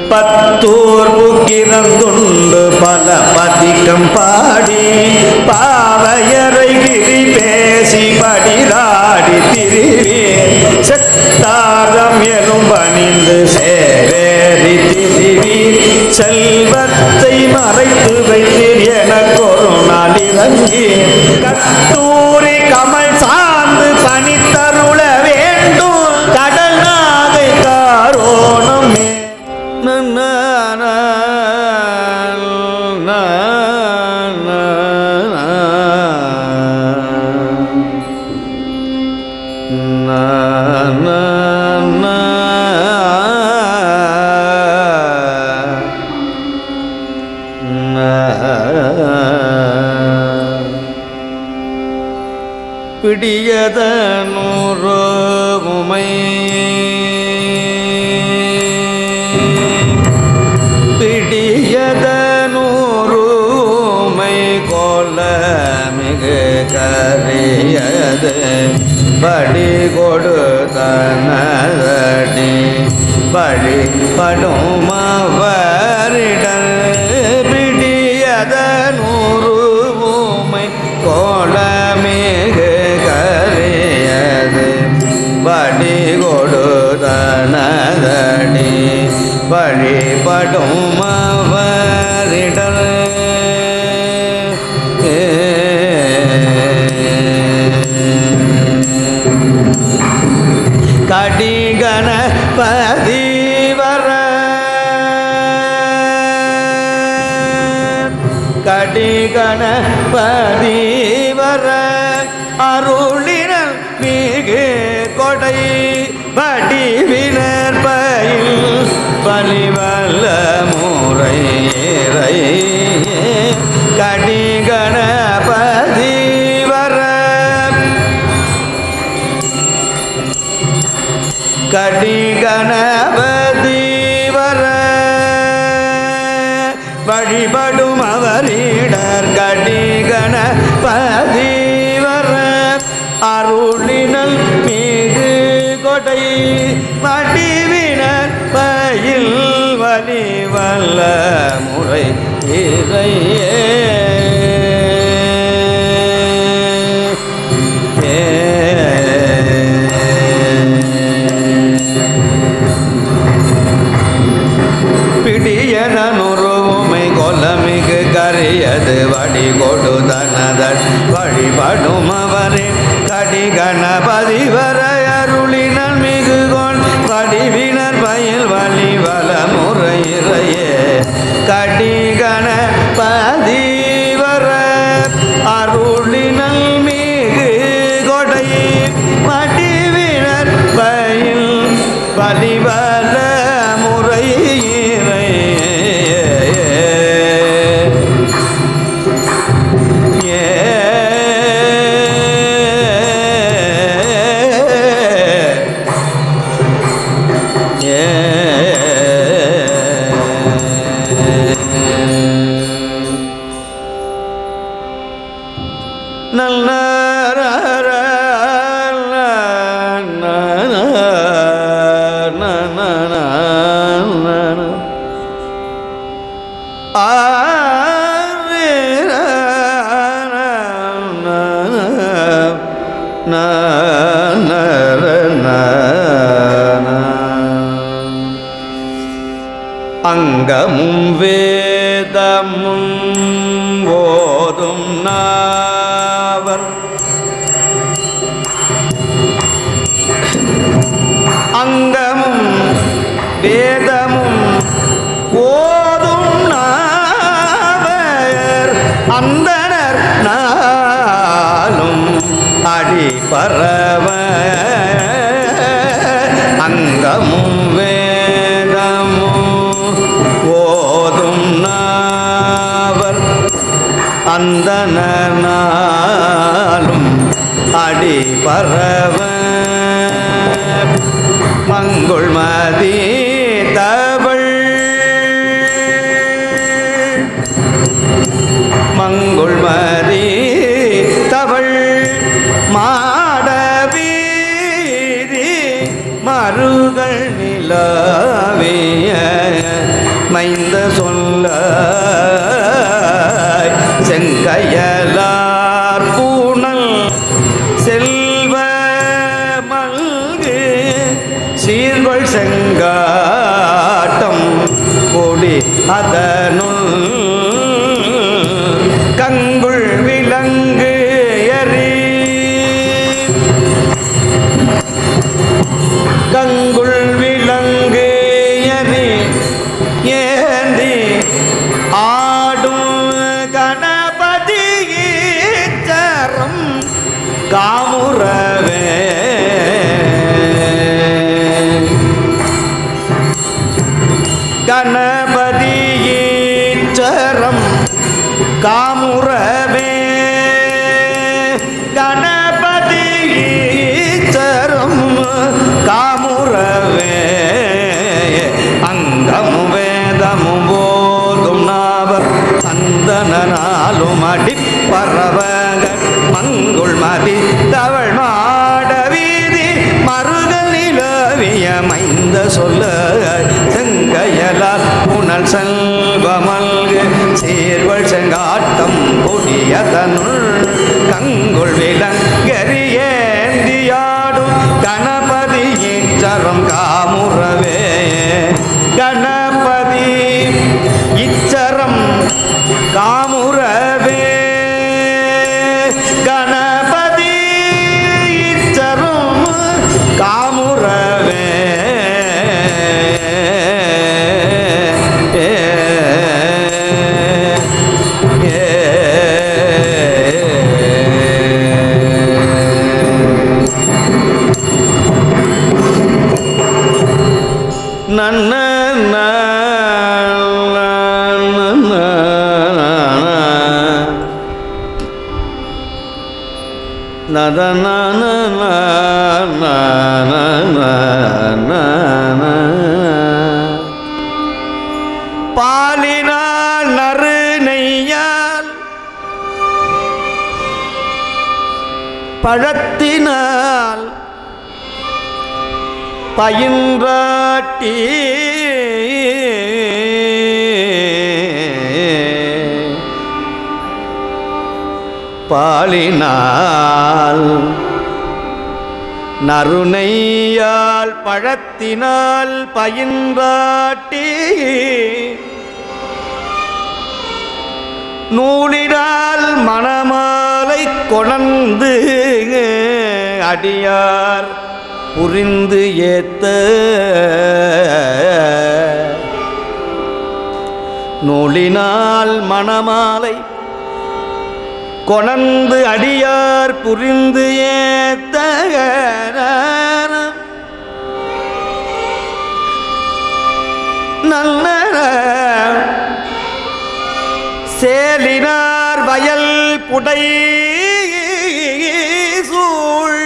Batur புக்கிரந்துண்டு பல பதிகம் பாடி பாவையரை கிரி பேசி படிராடி திரிவேன் செத்தாரம் எனும் பணிந்து சேரேறி திரிவீர் செல்வத்தை மறைத்து வைத்தீர் எனக்கொரு நாள் இறங்கி கத்தூரி கமல் சார்ந்து பணித்தருள வேண்டும் கடல் நாகை காரோணமே பிடியத நூறு உமை பிடியத நூறுமை கொல மிகு கரியது படி கொடுத்தனதடி படி படும் அவரிடல் பிடியத நூறுமை கொல மிகு கரியது படி கொடுதனதடி வழிபடும் அவரிடல் கடிகண பதிவர கடிகண பதிவர அருளினல் மிகு கொடை வடிவினர் பயில் பலிவல்ல முறை கடிகண பதிவர கடிகணபதி வர வழிபடும் அவரிடர் கடிகணபதி வர அருளினல் மீது கொடை மடிவினர் பயில் வலி வல்ல முறை இறையே பிடியனுருவுமை கொலமிகு கரியது வடி கொடுதனதன் வழிபடும் அவரே கடி கணபதி வர அருளினல் மிகு கொள் வடிவினர் பயில் வழி வல முறையிறையே கடி கணபதி வர அருளினல் மிகு கொடை வடிவினர் பயில் வலிவல முறையிறையே நல்ல அங்கமும் வேதமும் ஓதும் நாவர் அங்கமும் வேதமும் ஓதும் நாவர் அந்தனர் நாளும் அடி பரவ அங்கமும் வேதமும் ஓதும் நாவர் அந்தனர் நாளும் அடி பரவ மங்குள் மதி தவள் மங்குள் மதி தவள் மாடவீதி மருகள் நிலவிய மைந்த சொல்ல செங்கையலார் பூணல் செல்வ மல்கு சீர்கொள் செங்காட்டம் கொடி அதனுள் கங்குள் விலங்கு எறி கங்குள் விலங்கு எறி ஏந்தி ஆடும் கணபதி ஈச்சரம் காமுறவே கணபதி ஈச்சரம் காமுறவே கணபதி ஈச்சரம் காமுறவே அங்கமும் வேதமும் போதும் நாவர் சந்தனாலும் அடிப்பறவக மங்குள் மதி தவள் மாட வீதி மருகல் நிலவிய மைந்த சொல்ல செங்கையலால் புனல் செல்வமல்கு சீர்வள் செங்காட்டம் கொடியதனுள் கங்குள் விலங்கரியேந்தியாடும் கணபதி இச்சரம் காமுறவே கணபதி இச்சரம் காமுறவே கணபதி இச்சரம் காமுறவே நன்ன பாலினால் நறு நெய்யால் பழத்தினால் பயின்றாட்டி பாலினால் நறுனையால் பழத்தினால் பயின்றாட்டி நூலினால் மணமாலை கொணர்ந்து அடியார் புரிந்து ஏத்த நூலினால் மணமாலை கொணர்ந்து அடியார் புரிந்து ஏத்த நல்ல சேலினார் வயல் புடை சூழ்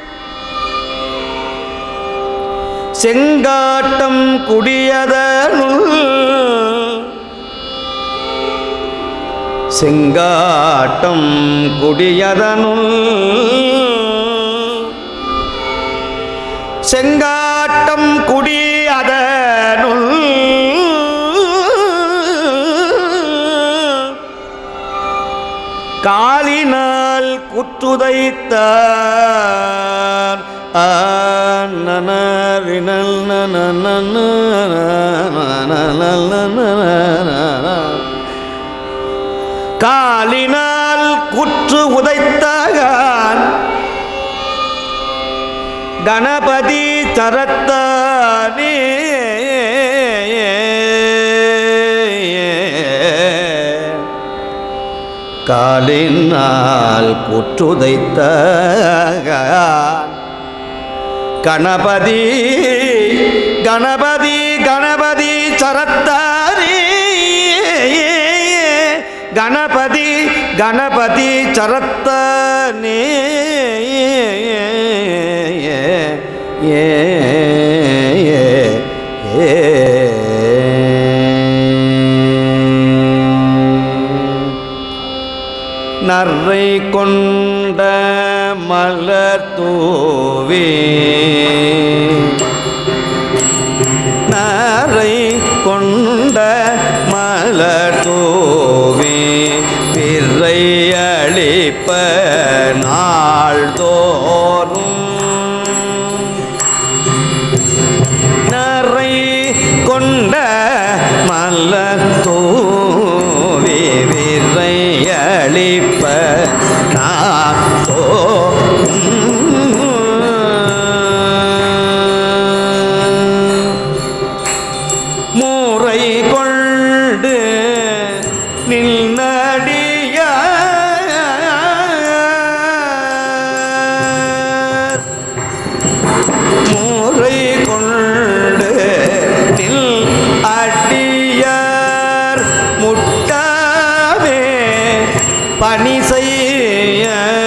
செங்காட்டம் குடியதனுள் செங்காட்டம் குடியதனுள் செங்காட்டம் குடியதனுள் காலினால் குற்றுதைத்தான் நனரினல் காலினால் குற்று உதைத்தான் கணபதி தரத்தானே காலினால் குற்றுதைத்த கணபதி கணபதி கணபதி சரத்தானே கணபதி கணபதி சரத்தானே ஏ நரை கொண்ட மலர் தூவி நரை கொண்ட கொண்ட மலர் தூவி பிறை அளிப்ப நாள்தோறும் நரை கொண்ட மலர் தூவி விரை அளிப்ப மூரை கொண்டு நின்னடிய மூரை கொண்டு நில் அடியார் முட்டாவே பணி செய்ய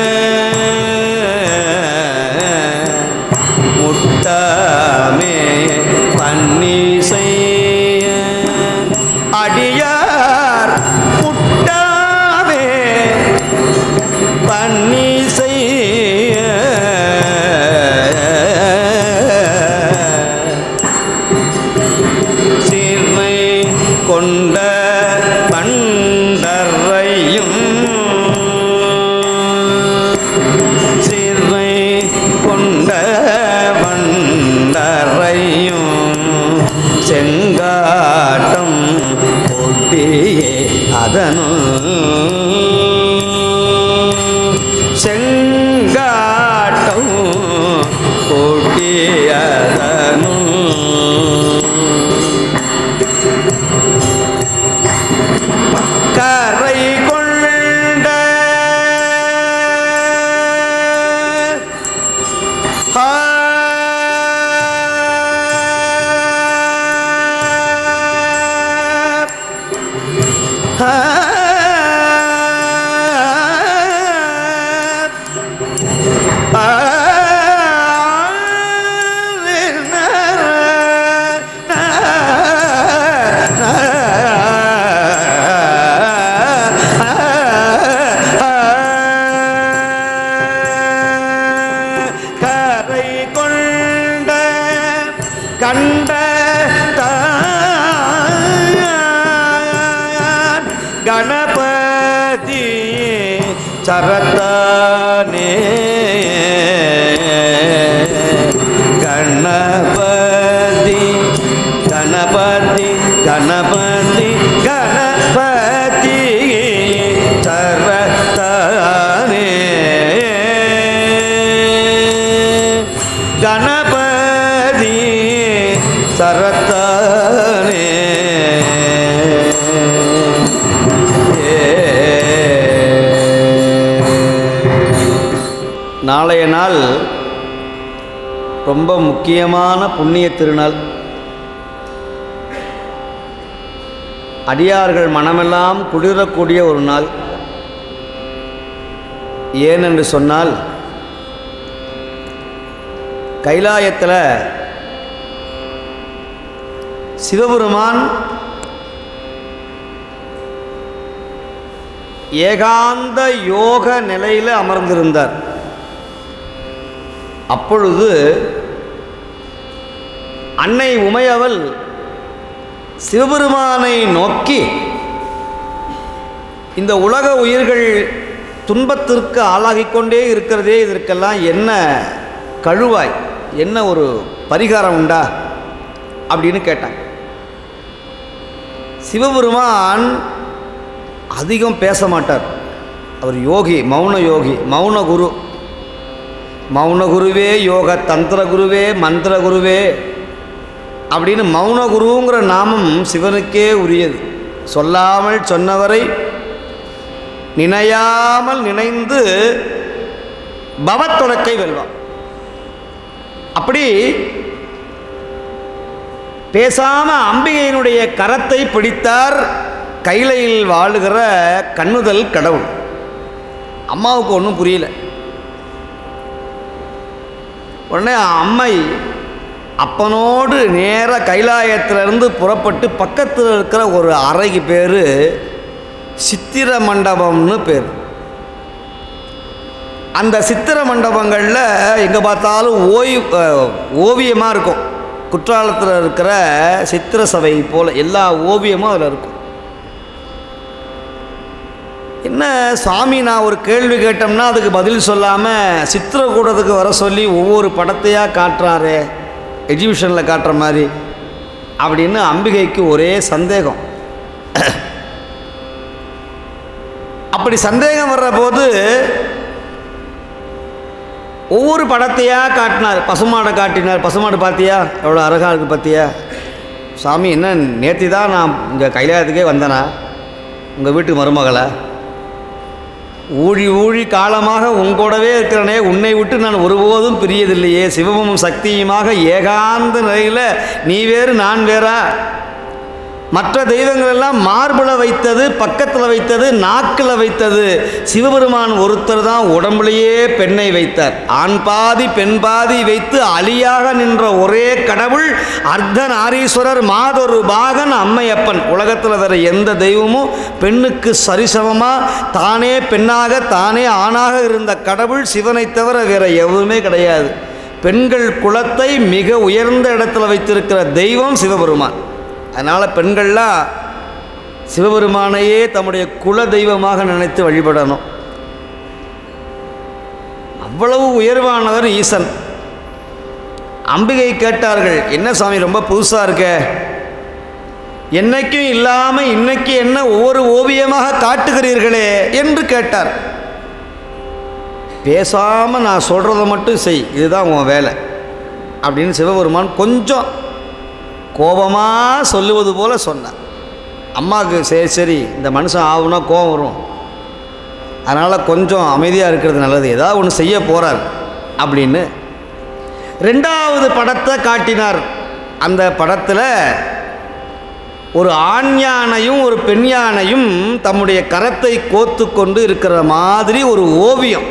முட்டாமே பணி செய்ய அடியார் முட்டாவே பணி செய்ய சீர்மை கொண்ட பண்டரையும் சீர்மை கொண்ட பண்டரையும் செங்காட்டம் ஒட்டியே அதனுள் செங்காட்டம் ஒட்டியதனுள் கரை கொண்ட ஆ கரை கொண்ட கண்ட தாயார் கணபதி சரத்தானே கணபதி கணபதி கணபதி கணபதி சரத்தானே கணபதி சரத்தானே நாளைய நாள் ரொம்ப முக்கியமான புண்ணிய திருநாள் அடியார்கள் மனமெல்லாம் குளிரக்கூடிய ஒரு நாள் ஏனென்று சொன்னால் கைலாயத்தில் சிவபெருமான் ஏகாந்த யோக நிலையில் அமர்ந்திருந்தார் அப்பொழுது அன்னை உமையவள் சிவபெருமானை நோக்கி இந்த உலக உயிர்கள் துன்பத்திற்கு ஆளாகிக் கொண்டே இருக்கிறதே இதற்கெல்லாம் என்ன கழுவாய் என்ன ஒரு பரிகாரம் உண்டா அப்படின்னு கேட்டான் சிவபெருமான் அதிகம் பேச மாட்டார் அவர் யோகி மௌன யோகி மௌன குரு மௌன குருவே யோக தந்திர குருவே மந்திர குருவே அப்படின்னு மௌன குருங்கிற நாமம் சிவனுக்கே உரியது சொல்லாமல் சொன்னவரை நினையாமல் நினைந்து பவத்தொடக்கை வெல்வான் அப்படி பேசாம அம்பிகையினுடைய கரத்தை பிடித்தார் கைலையில் வாழுகிற கண்ணுதல் கடவுள் அம்மாவுக்கு ஒன்றும் புரியல உடனே அம்மை அப்பனோடு நேர கைலாயத்திலிருந்து புறப்பட்டு பக்கத்தில் இருக்கிற ஒரு அறைக்கு பேர் சித்திர மண்டபம்னு பேர் அந்த சித்திர மண்டபங்களில் எங்கே பார்த்தாலும் ஓய் ஓவியமாக இருக்கும் குற்றாலத்தில் இருக்கிற சித்திர சபை போல் எல்லா ஓவியமும் அதில் இருக்கும் என்ன சாமி நான் ஒரு கேள்வி கேட்டோம்னா அதுக்கு பதில் சொல்லாமல் சித்திரக்கூடத்துக்கு வர சொல்லி ஒவ்வொரு படத்தையாக காட்டுறாரு எக்ஸிபிஷனில் காட்டுற மாதிரி அப்படின்னு அம்பிகைக்கு ஒரே சந்தேகம் அப்படி சந்தேகம் வர்ற போது ஒவ்வொரு படத்தையாக காட்டினார் பசுமாடை காட்டினார் பசுமாடு பார்த்தியா எவ்வளோ அழகாக இருக்குது பார்த்தியா சாமி என்ன நேற்று தான் நான் இங்கே கைலாயத்துக்கே வந்தேனா உங்கள் வீட்டு மருமகளை ஊழி ஊழி காலமாக உங்கூடவே இருக்கிறனே உன்னை விட்டு நான் ஒருபோதும் பிரியதில்லையே சிவமும் சக்தியுமாக ஏகாந்த நிலையில் நீ வேறு நான் வேறா மற்ற தெய்வங்கள் எல்லாம் மார்பில் வைத்தது பக்கத்தில் வைத்தது நாக்கில் வைத்தது சிவபெருமான் ஒருத்தர் தான் உடம்புலையே பெண்ணை வைத்தார் ஆண் பாதி பெண் பாதி வைத்து அலியாக நின்ற ஒரே கடவுள் அர்த்தநாரீஸ்வரர் மாதொரு பாகன் அம்மையப்பன் உலகத்தில் வேற எந்த தெய்வமும் பெண்ணுக்கு சரிசமமாக தானே பெண்ணாக தானே ஆணாக இருந்த கடவுள் சிவனை தவிர வேற எதுவுமே கிடையாது பெண்கள் குலத்தை மிக உயர்ந்த இடத்துல வைத்திருக்கிற தெய்வம் சிவபெருமான் அதனால் பெண்கள்லாம் சிவபெருமானையே தம்முடைய குல தெய்வமாக நினைத்து வழிபடணும் அவ்வளவு உயர்வானவர் ஈசன் அம்பிகை கேட்டார்கள் என்ன சாமி ரொம்ப புதுசாக இருக்க என்னைக்கும் இல்லாமல் இன்னைக்கு என்ன ஒவ்வொரு ஓவியமாக காட்டுகிறீர்களே என்று கேட்டார் பேசாமல் நான் சொல்கிறத மட்டும் செய் இதுதான் உன் வேலை அப்படின்னு சிவபெருமான் கொஞ்சம் கோபமாக சொல்லுவது போல சொன்னார் அம்மாவுக்கு சரி சரி இந்த மனுஷன் ஆகுனா கோபம் வரும் அதனால் கொஞ்சம் அமைதியாக இருக்கிறது நல்லது ஏதாவது ஒன்று செய்ய போகிறார் அப்படின்னு ரெண்டாவது படத்தை காட்டினார் அந்த படத்தில் ஒரு ஆண் யானையும் ஒரு பெண் யானையும் தம்முடைய கரத்தை கோத்து கொண்டு இருக்கிற மாதிரி ஒரு ஓவியம்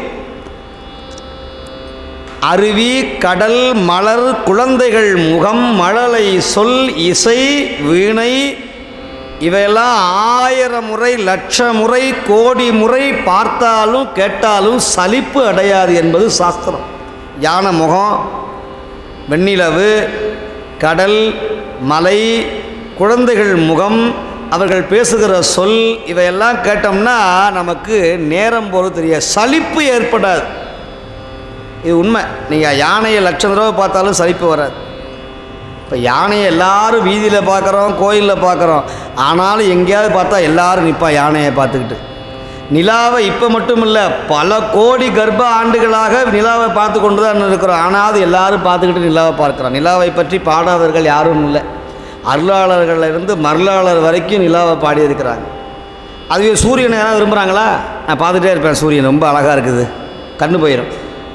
அருவி கடல் மலர் குழந்தைகள் முகம் மழலை சொல் இசை வீணை இவையெல்லாம் ஆயிரம் முறை லட்ச முறை கோடி முறை பார்த்தாலும் கேட்டாலும் சலிப்பு அடையாது என்பது சாஸ்திரம் யானை முகம் வெண்ணிலவு கடல் மலை குழந்தைகள் முகம் அவர்கள் பேசுகிற சொல் இவையெல்லாம் கேட்டோம்னா நமக்கு நேரம் போல தெரிய சலிப்பு ஏற்படாது இது உண்மை நீங்கள் யானையை லட்சம் தடவை பார்த்தாலும் சலிப்பு வராது இப்போ யானையை எல்லாரும் வீதியில் பார்க்குறோம் கோயிலில் பார்க்குறோம் ஆனாலும் எங்கேயாவது பார்த்தா எல்லாரும் நிற்பா யானையை பார்த்துக்கிட்டு நிலாவை இப்போ மட்டும் இல்லை பல கோடி கர்ப்ப ஆண்டுகளாக நிலாவை பார்த்து கொண்டு தான் இருக்கிறோம் ஆனாலும் எல்லாரும் பார்த்துக்கிட்டு நிலாவை பார்க்குறோம் நிலாவை பற்றி பாடாதவர்கள் யாரும் இல்லை அருளாளர்கள்ல இருந்து மருளாளர் வரைக்கும் நிலாவை பாடியிருக்கிறாங்க அதுவே சூரியனை யாராவது விரும்புகிறாங்களா நான் பார்த்துட்டே இருப்பேன் சூரியன் ரொம்ப அழகாக இருக்குது கண்ணு போயிடும்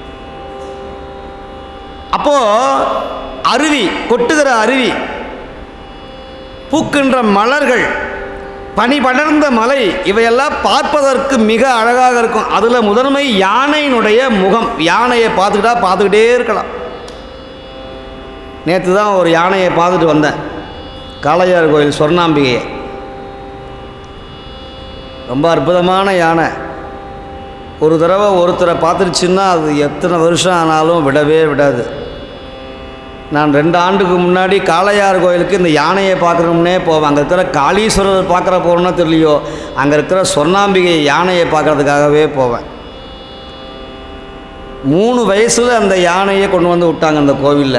அப்போ அருவி கொட்டுகிற அருவி பூக்கின்ற மலர்கள் பனி படர்ந்த மலை இவையெல்லாம் பார்ப்பதற்கு மிக அழகாக இருக்கும் அதில் முதன்மை யானையினுடைய முகம் யானையை பார்த்துக்கிட்டா பார்த்துக்கிட்டே இருக்கலாம் நேற்று தான் ஒரு யானையை பார்த்துட்டு வந்தேன் காளையார் கோயில் சொர்ணாம்பிகையை ரொம்ப அற்புதமான யானை ஒரு தடவை ஒருத்தரை பார்த்துருச்சுன்னா அது எத்தனை வருஷம் ஆனாலும் விடவே விடாது நான் ரெண்டு ஆண்டுக்கு முன்னாடி காளையார் கோயிலுக்கு இந்த யானையை பார்க்கணும்னே போவேன் அங்கே இருக்கிற காளீஸ்வரர் பார்க்குற போகிறோன்னா தெரியலையோ அங்கே இருக்கிற சொர்ணாம்பிகை யானையை பார்க்குறதுக்காகவே போவேன் மூணு வயசில் அந்த யானையை கொண்டு வந்து விட்டாங்க அந்த கோவிலில்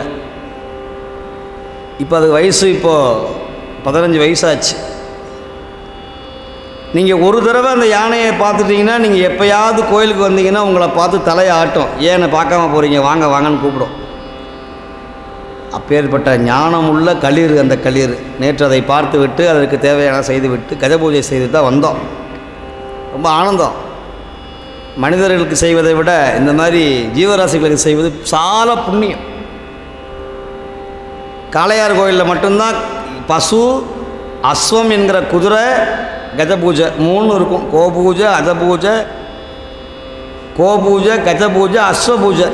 இப்போ அது வயசு இப்போது பதினஞ்சு வயசாச்சு நீங்கள் ஒரு தடவை அந்த யானையை பார்த்துட்டிங்கன்னா நீங்கள் எப்போயாவது கோயிலுக்கு வந்தீங்கன்னா உங்களை பார்த்து தலையை ஆட்டும் ஏன்னு பார்க்காம போகிறீங்க வாங்க வாங்கன்னு கூப்பிடும் அப்பேற்பட்ட ஞானமுள்ள களிர் அந்த களிர் நேற்று அதை பார்த்து விட்டு அதற்கு தேவையான செய்து விட்டு கஜபூஜை செய்து தான் வந்தோம் ரொம்ப ஆனந்தம் மனிதர்களுக்கு செய்வதை விட இந்த மாதிரி ஜீவராசிகளுக்கு செய்வது சால புண்ணியம் காளையார் கோயிலில் மட்டும்தான் பசு அஸ்வம் என்கிற குதிரை கஜபூஜை மூணு இருக்கும் கோபூஜை அஜபூஜை கோபூஜை கஜபூஜை அஸ்வபூஜை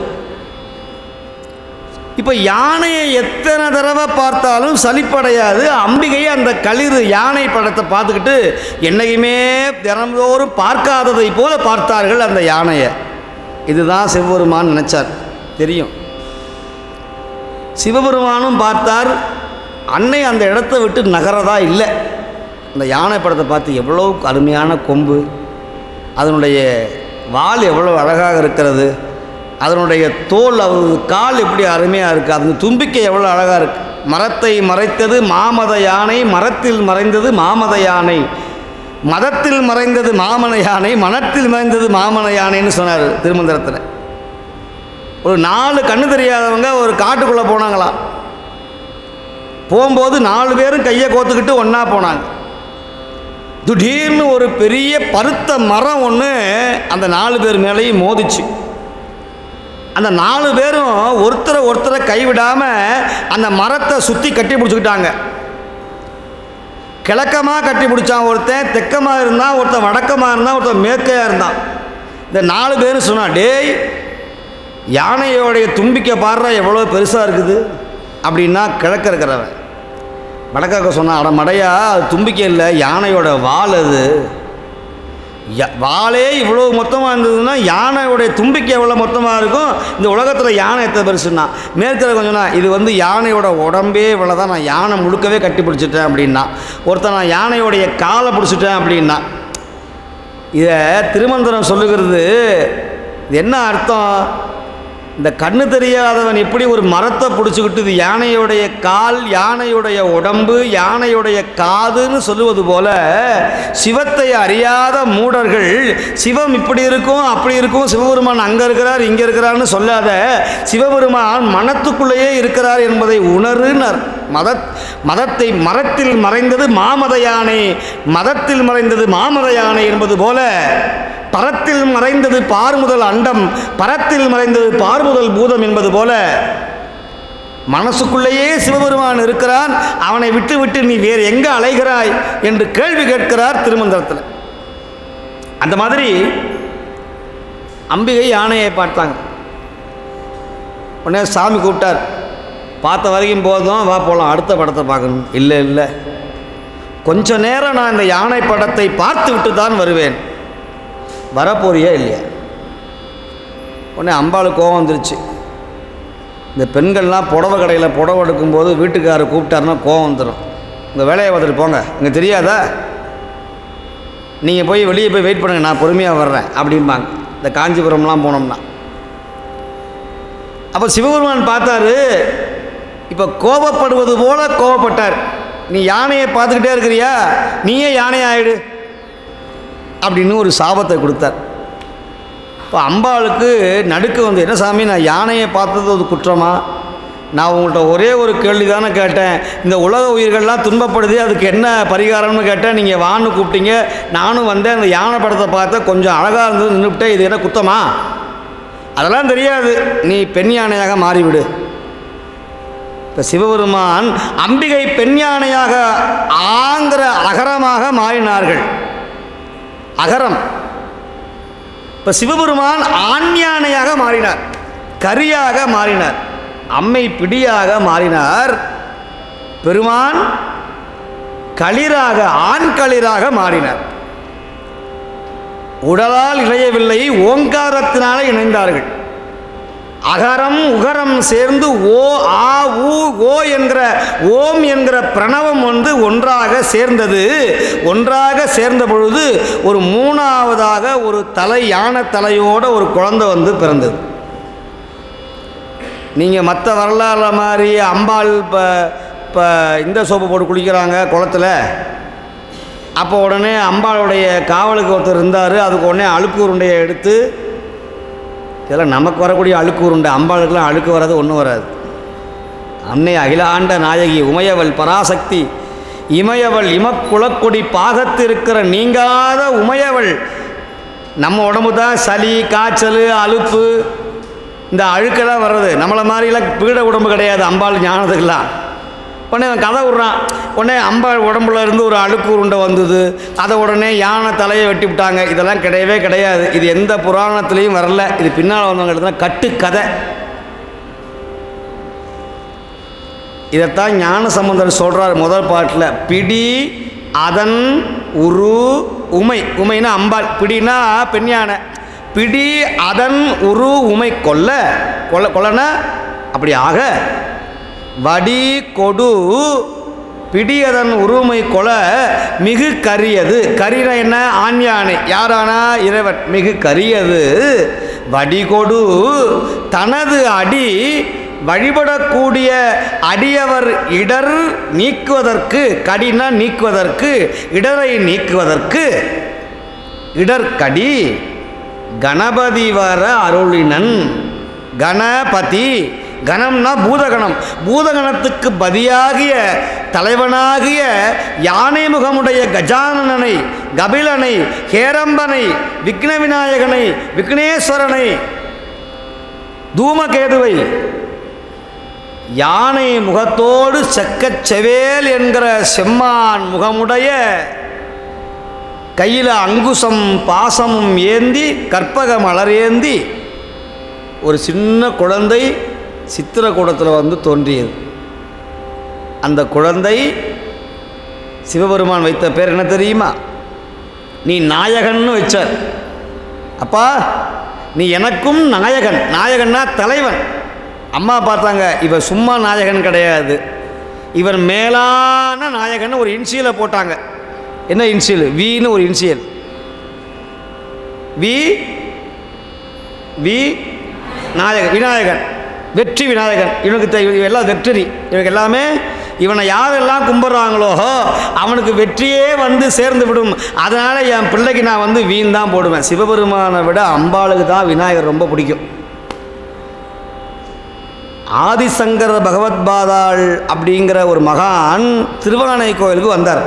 இப்போ யானையை எத்தனை தடவை பார்த்தாலும் சலிப்படையாது அம்பிகை அந்த களிறு யானை படத்தை பார்த்துக்கிட்டு என்னைக்குமே தினந்தோறும் பார்க்காததை போல பார்த்தார்கள் அந்த யானையை இதுதான் சிவபெருமான் நினச்சார் தெரியும் சிவபெருமானும் பார்த்தார் அன்னை அந்த இடத்த விட்டு நகரதா இல்லை அந்த யானை படத்தை பார்த்து எவ்வளோ அருமையான கொம்பு அதனுடைய வால் எவ்வளோ அழகாக இருக்கிறது அதனுடைய தோல் அவர் கால் எப்படி அருமையாக இருக்குது அதன் தும்பிக்கை எவ்வளோ அழகாக இருக்குது மரத்தை மறைத்தது மாமத யானை மரத்தில் மறைந்தது மாமத யானை மதத்தில் மறைந்தது மாமன யானை மனத்தில் மறைந்தது மாமன யானைன்னு சொன்னார் திருமந்திரத்தில் ஒரு நாலு கண்ணு தெரியாதவங்க ஒரு காட்டுக்குள்ளே போனாங்களாம் போகும்போது நாலு பேரும் கையை கோத்துக்கிட்டு ஒன்றா போனாங்க திடீர்னு ஒரு பெரிய பருத்த மரம் ஒன்று அந்த நாலு பேர் மேலேயும் மோதிச்சு அந்த நாலு பேரும் ஒருத்தரை ஒருத்தரை கைவிடாமல் அந்த மரத்தை சுற்றி கட்டி பிடிச்சிக்கிட்டாங்க கிழக்கமாக கட்டி பிடிச்சான் ஒருத்தன் தெக்கமாக இருந்தான் ஒருத்தன் வடக்கமாக இருந்தான் ஒருத்தன் மேற்கையாக இருந்தான் இந்த நாலு பேரும் சொன்னான் டேய் யானையோடைய தும்பிக்கை பாடுற எவ்வளோ பெருசாக இருக்குது அப்படின்னா கிழக்க இருக்கிறவன் வடக்காக்க சொன்னான் அட மடையா அது தும்பிக்கை இல்லை யானையோட வால் அது ய- வாலே இவ்வளோ மொத்தமாக இருந்ததுன்னா யானையோடைய தும்பிக்கை எவ்வளோ மொத்தமாக இருக்கும் இந்த உலகத்தில் யானை எத்தனை பெருசுன்னா மேற்கிற கொஞ்சம்னா இது வந்து யானையோட உடம்பே இவ்வளோ தான் நான் யானை முழுக்கவே கட்டி பிடிச்சிட்டேன் அப்படின்னா ஒருத்தன் நான் யானையோடைய காலை பிடிச்சிட்டேன் அப்படின்னா இதை திருமந்திரம் சொல்லுகிறது இது என்ன அர்த்தம் இந்த கண்ணு தெரியாதவன் எப்படி ஒரு மரத்தை பிடிச்சிக்கிட்டு இது யானையுடைய கால் யானையுடைய உடம்பு யானையுடைய காதுன்னு சொல்லுவது போல சிவத்தை அறியாத மூடர்கள் சிவம் இப்படி இருக்கும் அப்படி இருக்கும் சிவபெருமான் அங்கே இருக்கிறார் இங்கே இருக்கிறார்னு சொல்லாத சிவபெருமான் மனத்துக்குள்ளேயே இருக்கிறார் என்பதை உணருனர் மத மதத்தை மரத்தில் மறைந்தது மாமத யானை மதத்தில் மறைந்தது மாமத யானை என்பது போல பரத்தில் மறைந்தது பார்முதல் அண்டம் பரத்தில் மறைந்தது பார்முதல் பூதம் என்பது போல மனசுக்குள்ளேயே சிவபெருமான் இருக்கிறான் அவனை விட்டு விட்டு நீ வேறு எங்கே அலைகிறாய் என்று கேள்வி கேட்கிறார் திருமந்திரத்தில் அந்த மாதிரி அம்பிகை யானையை பார்த்தாங்க உடனே சாமி கூப்பிட்டார் பார்த்த வரைக்கும் போதும் வா போகலாம் அடுத்த படத்தை பார்க்கணும் இல்லை இல்லை கொஞ்ச நேரம் நான் இந்த யானை படத்தை பார்த்து விட்டு தான் வருவேன் வரப்போறியா இல்லையா உடனே அம்பாளுக்கு கோவம் வந்துருச்சு இந்த பெண்கள்லாம் புடவை கடையில் புடவை எடுக்கும்போது வீட்டுக்காரர் கூப்பிட்டாருன்னா கோவம் வந்துடும் உங்கள் வேலையை பார்த்துட்டு போங்க இங்கே தெரியாதா நீங்கள் போய் வெளியே போய் வெயிட் பண்ணுங்கள் நான் பொறுமையாக வர்றேன் அப்படிம்பாங்க இந்த காஞ்சிபுரம்லாம் போனோம்னா அப்போ சிவபெருமான் பார்த்தாரு இப்போ கோபப்படுவது போல கோபப்பட்டார் நீ யானையை பார்த்துக்கிட்டே இருக்கிறியா நீயே யானை ஆயிடு அப்படின்னு ஒரு சாபத்தை கொடுத்தார் இப்போ அம்பாளுக்கு நடுக்கு வந்து என்ன சாமி நான் யானையை பார்த்தது ஒரு குற்றமா நான் உங்கள்கிட்ட ஒரே ஒரு கேள்வி தானே கேட்டேன் இந்த உலக உயிர்கள்லாம் துன்பப்படுது அதுக்கு என்ன பரிகாரம்னு கேட்டேன் நீங்கள் வான்னு கூப்பிட்டீங்க நானும் வந்தேன் அந்த யானை படத்தை பார்த்தேன் கொஞ்சம் அழகாக இருந்தது நின்றுவிட்டேன் இது என்ன குத்தமா அதெல்லாம் தெரியாது நீ பெண் யானையாக மாறிவிடு இப்போ சிவபெருமான் அம்பிகை பெண் யானையாக ஆங்கிற அகரமாக மாறினார்கள் அகரம் இப்போ சிவபெருமான் ஆண் யானையாக மாறினார் கரியாக மாறினார் அம்மை பிடியாக மாறினார் பெருமான் களிராக ஆண் களிராக மாறினார் உடலால் இணையவில்லை ஓங்காரத்தினால இணைந்தார்கள் அகரம் உகரம் சேர்ந்து ஓ ஆ ஊ ஓ என்கிற ஓம் என்கிற பிரணவம் வந்து ஒன்றாக சேர்ந்தது ஒன்றாக சேர்ந்த பொழுது ஒரு மூணாவதாக ஒரு தலை யானை தலையோட ஒரு குழந்தை வந்து பிறந்தது நீங்கள் மற்ற வரலாறு மாதிரி அம்பாள் இப்போ இப்போ இந்த சோப்பு போட்டு குளிக்கிறாங்க குளத்துல அப்போ உடனே அம்பாளுடைய காவலுக்கு ஒருத்தர் இருந்தார் அதுக்கு உடனே அழுக்கு உருண்டையை எடுத்து இதெல்லாம் நமக்கு வரக்கூடிய அழுக்கு உருண்டை அம்பாளுக்கெல்லாம் அழுக்கு வராது ஒன்றும் வராது அன்னை அகிலாண்ட நாயகி உமையவள் பராசக்தி இமயவள் இமக்குளக்கொடி பாகத்திருக்கிற நீங்காத உமையவள் நம்ம உடம்பு தான் சளி காய்ச்சல் அலுப்பு இந்த அழுக்கெல்லாம் வர்றது நம்மளை மாதிரிலாம் பீட உடம்பு கிடையாது அம்பாள் ஞானத்துக்கெல்லாம் உடனே அவன் கதை விட்றான் உடனே அம்பாள் உடம்புல இருந்து ஒரு அழுக்கு உருண்டை வந்தது அதை உடனே யானை தலையை வெட்டி விட்டாங்க இதெல்லாம் கிடையவே கிடையாது இது எந்த புராணத்துலேயும் வரல இது பின்னால் வந்தவங்க எழுதுனா கட்டுக்கதை இதைத்தான் ஞான சம்பந்தர் சொல்கிறார் முதல் பாட்டில் பிடி அதன் உரு உமை உமைனா அம்பாள் பிடினா பெண் யானை பிடி அதன் உரு உமை கொல்ல கொல்ல கொல்லனா அப்படி ஆக வடி கொடு பிடியதன் உரிமை கொல மிகு கரியது கரின என்ன ஆண்யானை யாரானா இறைவன் மிகு கரியது வடிகொடு தனது அடி வழிபடக்கூடிய அடியவர் இடர் நீக்குவதற்கு கடின நீக்குவதற்கு இடரை நீக்குவதற்கு இடர்கடி கணபதி வர அருளினன் கணபதி கணம்னா பூதகணம் பூதகணத்துக்கு பதியாகிய தலைவனாகிய யானை முகமுடைய கஜானனனை கபிலனை ஹேரம்பனை விக்ன விநாயகனை விக்னேஸ்வரனை தூமகேதுவை யானை முகத்தோடு செக்கச் செவேல் என்கிற செம்மான் முகமுடைய கையில் அங்குசம் பாசமும் ஏந்தி கற்பக மலர் ஏந்தி ஒரு சின்ன குழந்தை சித்திரக்கூடத்தில் வந்து தோன்றியது அந்த குழந்தை சிவபெருமான் வைத்த பேர் என்ன தெரியுமா நீ நாயகன்னு வச்சார் அப்பா நீ எனக்கும் நாயகன் நாயகன்னா தலைவன் அம்மா பார்த்தாங்க இவன் சும்மா நாயகன் கிடையாது இவன் மேலான நாயகன் ஒரு இன்சியலை போட்டாங்க என்ன இன்சியல் வின்னு ஒரு இன்சியல் வி வி நாயகன் விநாயகன் வெற்றி விநாயகன் இவனுக்கு தெ- இவன் எல்லாம் வெற்றி இவனுக்கு எல்லாமே இவனை யாரெல்லாம் கும்பிட்றாங்களோ அவனுக்கு வெற்றியே வந்து சேர்ந்து விடும் அதனால் என் பிள்ளைக்கு நான் வந்து வீண் தான் போடுவேன் சிவபெருமானை விட அம்பாளுக்கு தான் விநாயகர் ரொம்ப பிடிக்கும் ஆதிசங்கர பகவத் பாதாள் அப்படிங்கிற ஒரு மகான் திருவானை கோயிலுக்கு வந்தார்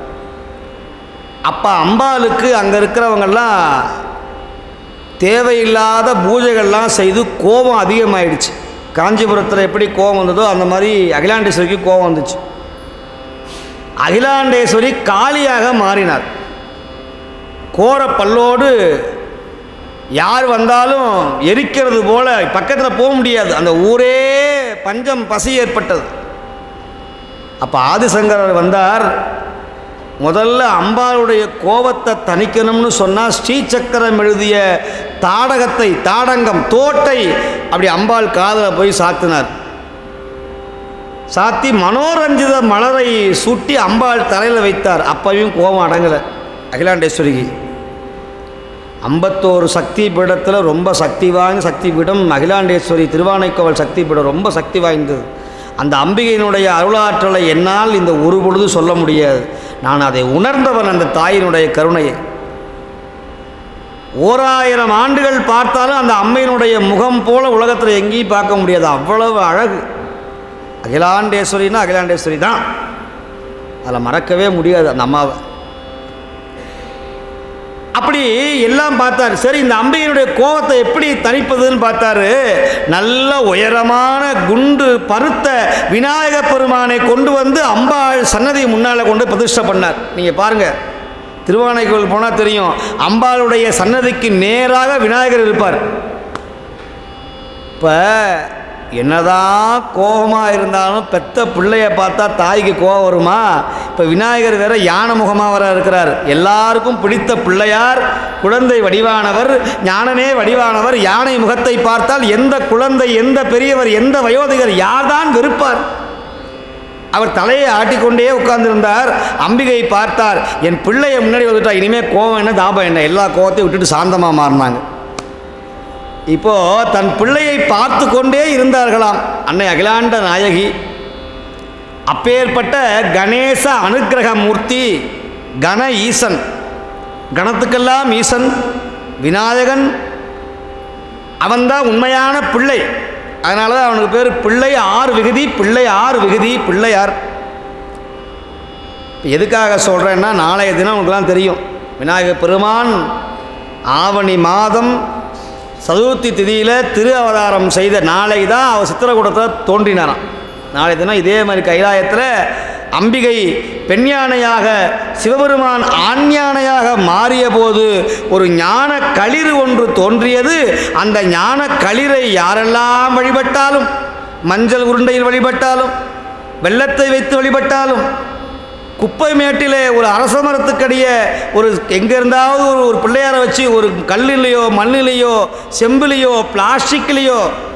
அப்போ அம்பாளுக்கு அங்கே இருக்கிறவங்கெல்லாம் தேவையில்லாத பூஜைகள்லாம் செய்து கோபம் அதிகமாயிடுச்சு காஞ்சிபுரத்தில் எப்படி கோபம் வந்ததோ அந்த மாதிரி அகிலாண்டேஸ்வரிக்கு கோபம் வந்துச்சு அகிலாண்டேஸ்வரி காளியாக மாறினார் கோர பல்லோடு யார் வந்தாலும் எரிக்கிறது போல பக்கத்தில் போக முடியாது அந்த ஊரே பஞ்சம் பசி ஏற்பட்டது அப்போ ஆதிசங்கரர் வந்தார் முதல்ல அம்பாளுடைய கோபத்தை தணிக்கணும்னு சொன்னால் ஸ்ரீசக்கரம் எழுதிய தாடகத்தை தாடங்கம் தோட்டை அப்படி அம்பாள் காதில் போய் சாத்தினார் சாத்தி மனோரஞ்சித மலரை சுட்டி அம்பாள் தலையில் வைத்தார் அப்பையும் கோபம் அடங்கலை அகிலாண்டேஸ்வரிக்கு ஐம்பத்தோரு சக்தி பீடத்தில் ரொம்ப சக்தி வாய்ந்த சக்தி பீடம் அகிலாண்டேஸ்வரி திருவானைக்கோவல் சக்தி பீடம் ரொம்ப சக்தி வாய்ந்தது அந்த அம்பிகையினுடைய அருளாற்றலை என்னால் இந்த ஒரு பொழுது சொல்ல முடியாது நான் அதை உணர்ந்தவன் அந்த தாயினுடைய கருணையை ஓராயிரம் ஆண்டுகள் பார்த்தாலும் அந்த அம்மையினுடைய முகம் போல உலகத்தில் எங்கேயும் பார்க்க முடியாது அவ்வளவு அழகு அகிலாண்டேஸ்வரின்னா அகிலாண்டேஸ்வரி தான் அதில் மறக்கவே முடியாது அந்த அம்மாவை அப்படி எல்லாம் பார்த்தாரு சரி இந்த அம்பிகையினுடைய கோபத்தை எப்படி தணிப்பதுன்னு பார்த்தாரு நல்ல உயரமான குண்டு பருத்த விநாயக பெருமானை கொண்டு வந்து அம்பாள் சன்னதி முன்னால் கொண்டு பிரதிஷ்டை பண்ணார் நீங்கள் பாருங்கள் திருவானைக்கோவில் போனால் தெரியும் அம்பாளுடைய சன்னதிக்கு நேராக விநாயகர் இருப்பார் இப்போ என்னதான் கோபமாக இருந்தாலும் பெத்த பிள்ளைய பார்த்தா தாய்க்கு கோபம் வருமா இப்போ விநாயகர் வேற யானை முகமாக வர இருக்கிறார் எல்லாருக்கும் பிடித்த பிள்ளையார் குழந்தை வடிவானவர் ஞானமே வடிவானவர் யானை முகத்தை பார்த்தால் எந்த குழந்தை எந்த பெரியவர் எந்த வயோதிகர் யார்தான் வெறுப்பார் அவர் தலையை ஆட்டிக்கொண்டே உட்கார்ந்திருந்தார் அம்பிகை பார்த்தார் என் பிள்ளையை முன்னாடி வந்துட்டா இனிமேல் கோபம் என்ன தாபம் என்ன எல்லா கோபத்தையும் விட்டுட்டு சாந்தமாக மாறினாங்க இப்போ தன் பிள்ளையை பார்த்து கொண்டே இருந்தார்களாம் அன்னை அகிலாண்ட நாயகி அப்பேற்பட்ட கணேச அனுக்கிரக மூர்த்தி கண ஈசன் கணத்துக்கெல்லாம் ஈசன் விநாயகன் அவன்தான் உண்மையான பிள்ளை அதனால தான் அவனுக்கு பேர் பிள்ளை ஆறு விகுதி பிள்ளை ஆறு விகுதி பிள்ளையார் இப்ப எதுக்காக சொல்கிறேன்னா நாளைய தினம் உங்களுக்குலாம் தெரியும் விநாயகர் பெருமான் ஆவணி மாதம் சதுர்த்தி திதியில் திரு அவதாரம் செய்த நாளை தான் அவர் சித்திரக்கூடத்தில் தோன்றினாராம் நாளை தினம் இதே மாதிரி கைலாயத்தில் அம்பிகை பெண் யானையாக சிவபெருமான் ஆண் யானையாக மாறிய போது ஒரு ஞான களிறு ஒன்று தோன்றியது அந்த ஞான களிரை யாரெல்லாம் வழிபட்டாலும் மஞ்சள் உருண்டையில் வழிபட்டாலும் வெள்ளத்தை வைத்து வழிபட்டாலும் குப்பை மேட்டிலே ஒரு அரச மரத்துக்கடிய ஒரு எங்கே இருந்தாவது ஒரு ஒரு பிள்ளையாரை வச்சு ஒரு கல்லிலேயோ மண்ணிலேயோ செம்பிலேயோ பிளாஸ்டிக்லேயோ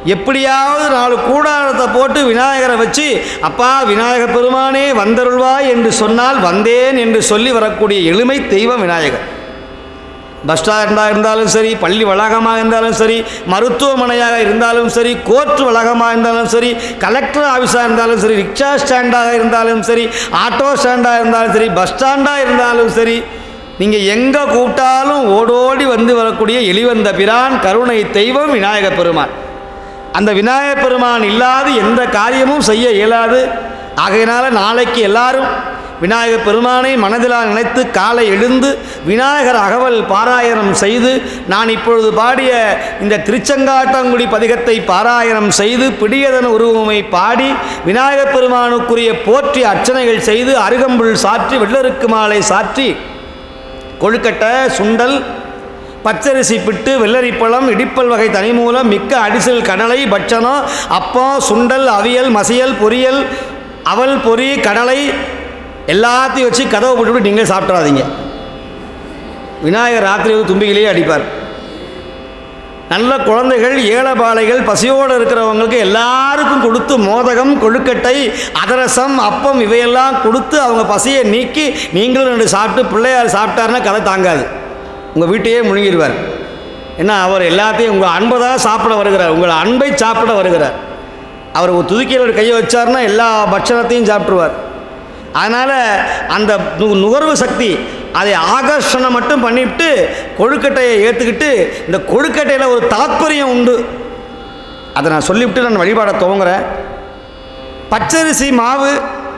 எப்படியாவது நாலு கூடாரத்தை போட்டு விநாயகரை வச்சு அப்பா விநாயக பெருமானே வந்தருள்வாய் என்று சொன்னால் வந்தேன் என்று சொல்லி வரக்கூடிய எளிமை தெய்வம் விநாயகர் பஸ் ஸ்டாண்டாக இருந்தாலும் சரி பள்ளி வளாகமாக இருந்தாலும் சரி மருத்துவமனையாக இருந்தாலும் சரி கோர்ட் வளாகமாக இருந்தாலும் சரி கலெக்டர் ஆஃபீஸாக இருந்தாலும் சரி ரிக்ஷா ஸ்டாண்டாக இருந்தாலும் சரி ஆட்டோ ஸ்டாண்டாக இருந்தாலும் சரி பஸ் ஸ்டாண்டாக இருந்தாலும் சரி நீங்கள் எங்கே கூப்பிட்டாலும் ஓடோடி வந்து வரக்கூடிய எளிவந்த பிரான் கருணை தெய்வம் விநாயக பெருமான் அந்த விநாயக பெருமான் இல்லாது எந்த காரியமும் செய்ய இயலாது ஆகையினால நாளைக்கு எல்லாரும் விநாயகர் பெருமானை மனதிலால் நினைத்து காலை எழுந்து விநாயகர் அகவல் பாராயணம் செய்து நான் இப்பொழுது பாடிய இந்த திருச்செங்காட்டங்குடி பதிகத்தை பாராயணம் செய்து பிடியதன் உருவமை பாடி விநாயகர் பெருமானுக்குரிய போற்றி அர்ச்சனைகள் செய்து அருகம்புல் சாற்றி வெள்ளருக்கு மாலை சாற்றி கொழுக்கட்டை சுண்டல் பச்சரிசி பிட்டு வெள்ளரிப்பழம் இடிப்பல் வகை தனிமூலம் மிக்க அடிசல் கடலை பட்சணம் அப்பம் சுண்டல் அவியல் மசியல் பொரியல் அவல் பொரி கடலை எல்லாத்தையும் வச்சு கதவை போட்டுவிட்டு நீங்களே சாப்பிட்றாதீங்க விநாயகர் ராத்திரி வந்து தும்பிகிலேயே அடிப்பார் நல்ல குழந்தைகள் ஏழபாளைகள் பசியோடு இருக்கிறவங்களுக்கு எல்லாருக்கும் கொடுத்து மோதகம் கொழுக்கட்டை அதரசம் அப்பம் இவையெல்லாம் கொடுத்து அவங்க பசியை நீக்கி நீங்களும் ரெண்டு சாப்பிட்டு பிள்ளையார் சாப்பிட்டாருன்னா கதை தாங்காது உங்கள் வீட்டையே முழுங்கிடுவார் ஏன்னா அவர் எல்லாத்தையும் உங்கள் அன்பை தான் சாப்பிட வருகிறார் உங்கள் அன்பை சாப்பிட வருகிறார் அவர் ஒரு துதுக்கியில் ஒரு கையை வச்சார்னா எல்லா பட்சணத்தையும் சாப்பிட்ருவார் அதனால் அந்த நு- நுகர்வு சக்தி அதை ஆகர்ஷணம் மட்டும் பண்ணிவிட்டு கொழுக்கட்டையை ஏற்றுக்கிட்டு இந்த கொழுக்கட்டையில் ஒரு தாத்பரியம் உண்டு அதை நான் சொல்லிவிட்டு நான் வழிபாட துவங்குறேன் பச்சரிசி மாவு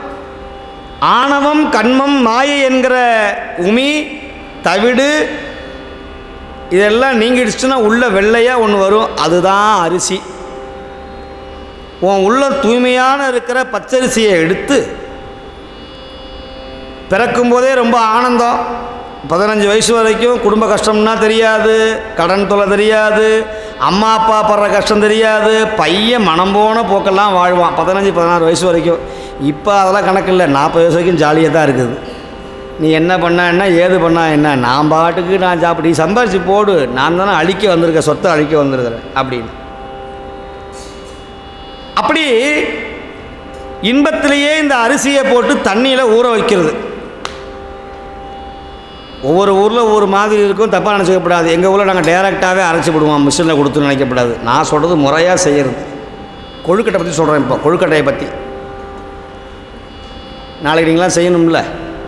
ஆணவம் கண்மம் மாயை என்கிற உமி தவிடு இதெல்லாம் நீங்கிடுச்சுன்னா உள்ள வெள்ளையாக ஒன்று வரும் அதுதான் அரிசி உன் உள்ள தூய்மையான இருக்கிற பச்சரிசியை எடுத்து பிறக்கும்போதே ரொம்ப ஆனந்தம் பதினஞ்சு வயசு வரைக்கும் குடும்ப கஷ்டம்னா தெரியாது கடன் தொலை தெரியாது அம்மா அப்பா படுற கஷ்டம் தெரியாது பையன் மனம் போன போக்கெல்லாம் வாழ்வான் பதினஞ்சு பதினாறு வயசு வரைக்கும் இப்போ அதெல்லாம் கணக்கு இல்லை நாற்பது வயசு வரைக்கும் ஜாலியாக தான் இருக்குது நீ என்ன பண்ண என்ன ஏது பண்ணா என்ன நான் பாட்டுக்கு நான் சாப்பிட்டு நீ சம்பாரிச்சு போடு நான் தானே அழிக்க வந்திருக்கேன் சொத்தை அழிக்க வந்திருக்கிறேன் அப்படின்னு அப்படி இன்பத்திலேயே இந்த அரிசியை போட்டு தண்ணியில் ஊற வைக்கிறது ஒவ்வொரு ஊரில் ஒவ்வொரு மாதிரி இருக்கும் தப்பாக நினச்சிக்கப்படாது எங்கள் ஊரில் நாங்கள் டைரெக்டாகவே அரைச்சி விடுவோம் மிஷினில் கொடுத்து நினைக்கப்படாது நான் சொல்கிறது முறையாக செய்கிறது கொழுக்கட்டை பற்றி சொல்கிறேன் இப்போ கொழுக்கட்டையை பற்றி நாளைக்கு நீங்களாம் செய்யணும்ல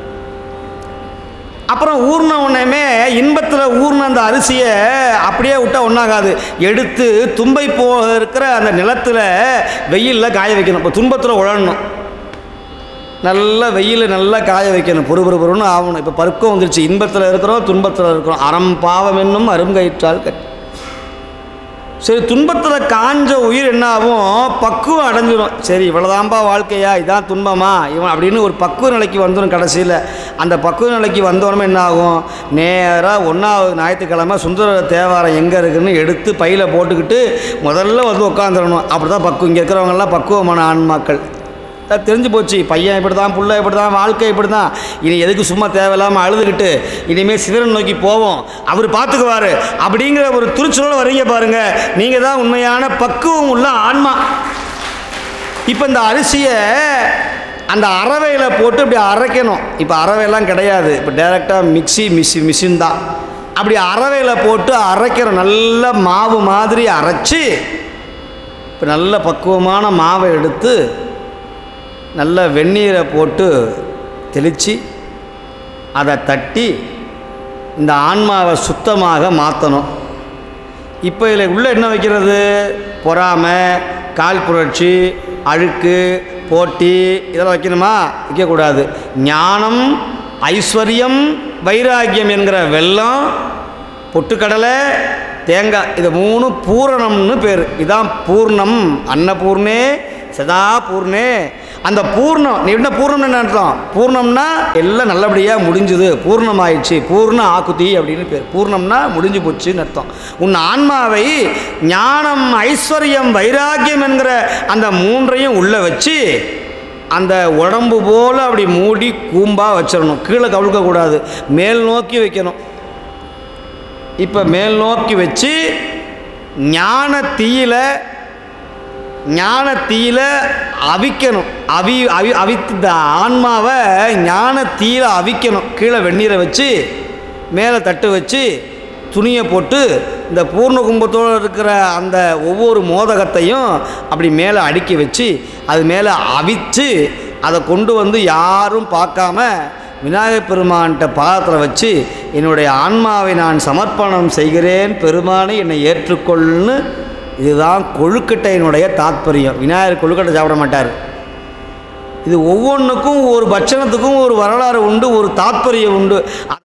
அப்புறம் ஊர்ன உடனேமே இன்பத்தில் ஊர்ன அந்த அரிசியை அப்படியே விட்டால் ஒன்றாகாது எடுத்து தும்பை போக இருக்கிற அந்த நிலத்தில் வெயிலில் காய வைக்கணும் இப்போ துன்பத்தில் உழணும் நல்லா வெயிலில் நல்லா காய வைக்கணும் பொறு பொறு பொறுன்னு ஆகணும் இப்போ பருக்கம் வந்துருச்சு இன்பத்தில் இருக்கிறோம் துன்பத்தில் இருக்கிறோம் அறம் பாவம் என்னும் அருங்கயிற்றால் கட்டி சரி துன்பத்தில் காஞ்ச உயிர் என்ன ஆகும் பக்குவம் அடைஞ்சிரும் சரி இவ்வளோதான்பா வாழ்க்கையா இதான் துன்பமா இவன் அப்படின்னு ஒரு பக்குவ நிலைக்கு வந்துடும் கடைசியில் அந்த பக்குவ நிலைக்கு வந்தோடனே என்ன ஆகும் நேராக ஒன்றாவது ஞாயிற்றுக்கிழமை சுந்தர தேவாரம் எங்கே இருக்குன்னு எடுத்து பையில் போட்டுக்கிட்டு முதல்ல வந்து உட்காந்துடணும் அப்படி தான் பக்குவம் இங்கே இருக்கிறவங்கெல்லாம் பக்குவமான ஆன்மாக்கள் அது தெரிஞ்சு போச்சு பையன் இப்படி தான் புள்ள இப்படி தான் வாழ்க்கை இப்படி தான் இனி எதுக்கு சும்மா தேவையில்லாமல் அழுதுகிட்டு இனிமேல் சிவரன் நோக்கி போவோம் அவர் பார்த்துக்குவார் அப்படிங்கிற ஒரு துருச்சலோட வரீங்க பாருங்க நீங்கள் தான் உண்மையான பக்குவம் உள்ள ஆன்மா இப்போ இந்த அரிசியை அந்த அரவையில் போட்டு இப்படி அரைக்கணும் இப்போ அரவையெல்லாம் கிடையாது இப்போ டைரெக்டாக மிக்ஸி மிஷி மிஷின் தான் அப்படி அரவையில் போட்டு அரைக்கிறோம் நல்ல மாவு மாதிரி அரைச்சி இப்போ நல்ல பக்குவமான மாவை எடுத்து நல்ல வெந்நீரை போட்டு தெளித்து அதை தட்டி இந்த ஆன்மாவை சுத்தமாக மாற்றணும் இப்போ இதில் உள்ளே என்ன வைக்கிறது பொறாமை கால் புரட்சி அழுக்கு போட்டி இதெல்லாம் வைக்கணுமா வைக்கக்கூடாது ஞானம் ஐஸ்வர்யம் வைராக்கியம் என்கிற வெள்ளம் பொட்டுக்கடலை தேங்காய் இது மூணு பூரணம்னு பேர் இதான் பூர்ணம் அன்னபூர்ணே சதா பூர்ணே அந்த பூர்ணம் நீ என்ன பூர்ணம் என்ன அர்த்தம் பூர்ணம்னா எல்லாம் நல்லபடியாக முடிஞ்சுது பூர்ணம் ஆயிடுச்சு பூர்ண ஆக்குதி அப்படின்னு பேர் பூர்ணம்னா முடிஞ்சு போச்சுன்னு அர்த்தம் உன் ஆன்மாவை ஞானம் ஐஸ்வர்யம் வைராக்கியம் என்கிற அந்த மூன்றையும் உள்ளே வச்சு அந்த உடம்பு போல் அப்படி மூடி கூம்பாக வச்சிடணும் கீழே கவிழ்க்கக்கூடாது மேல் நோக்கி வைக்கணும் இப்போ மேல் நோக்கி வச்சு ஞான தீயில ஞான தீயில அவிக்கணும் அவி அவி அவித்து இந்த ஆன்மாவை ஞான தீயில அவிக்கணும் கீழே வெந்நீரை வச்சு மேலே தட்டு வச்சு துணியை போட்டு இந்த பூர்ண கும்பத்தோடு இருக்கிற அந்த ஒவ்வொரு மோதகத்தையும் அப்படி மேலே அடுக்கி வச்சு அது மேலே அவிச்சு அதை கொண்டு வந்து யாரும் பார்க்காம விநாயகப் பெருமான்கிட்ட பாதத்தில் வச்சு என்னுடைய ஆன்மாவை நான் சமர்ப்பணம் செய்கிறேன் பெருமானை என்னை ஏற்றுக்கொள்னு இதுதான் கொழுக்கட்டையினுடைய தாத்பரியம் விநாயகர் கொழுக்கட்டை சாப்பிட மாட்டார் இது ஒவ்வொன்றுக்கும் ஒரு பட்சணத்துக்கும் ஒரு வரலாறு உண்டு ஒரு தாத்பரியம் உண்டு